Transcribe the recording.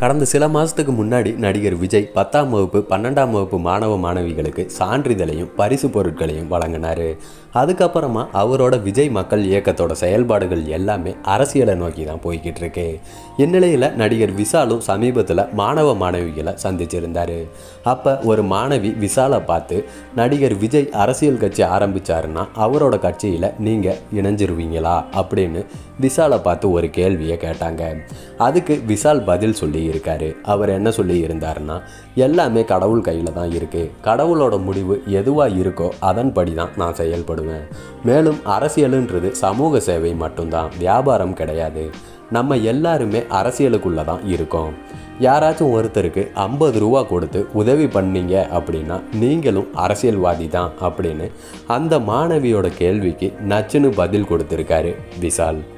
கடந்த சில மாதத்துக்கு முன்னாடி நடிகர் விஜய் பத்தாம் வகுப்பு பன்னெண்டாம் வகுப்பு மாணவ மாணவிகளுக்கு சான்றிதழையும் பரிசு பொருட்களையும் வழங்கினார் அதுக்கப்புறமா அவரோட விஜய் மக்கள் இயக்கத்தோட செயல்பாடுகள் எல்லாமே அரசியலை நோக்கி தான் போய்கிட்டு இருக்கு இந்நிலையில் நடிகர் விசாலும் சமீபத்தில் மாணவ மாணவிகளை சந்திச்சிருந்தார் அப்போ ஒரு மாணவி விசாலை பார்த்து நடிகர் விஜய் அரசியல் கட்சி ஆரம்பிச்சாருன்னா அவரோட கட்சியில் நீங்கள் இணைஞ்சிருவீங்களா அப்படின்னு விசாலை பார்த்து ஒரு கேள்வியை கேட்டாங்க அதுக்கு விசால் பதில் சொல்லி இருக்காரு அவர் என்ன சொல்லி இருந்தாருன்னா எல்லாமே கடவுள் கையில் தான் இருக்குது கடவுளோட முடிவு எதுவாக இருக்கோ அதன்படி தான் நான் செயல்படுவேன் மேலும் அரசியலுன்றது சமூக சேவை மட்டும்தான் வியாபாரம் கிடையாது நம்ம எல்லாருமே அரசியலுக்குள்ளே தான் இருக்கோம் யாராச்சும் ஒருத்தருக்கு ஐம்பது ரூபா கொடுத்து உதவி பண்ணீங்க அப்படின்னா நீங்களும் அரசியல்வாதி தான் அப்படின்னு அந்த மாணவியோட கேள்விக்கு நச்சுன்னு பதில் கொடுத்துருக்காரு விசால்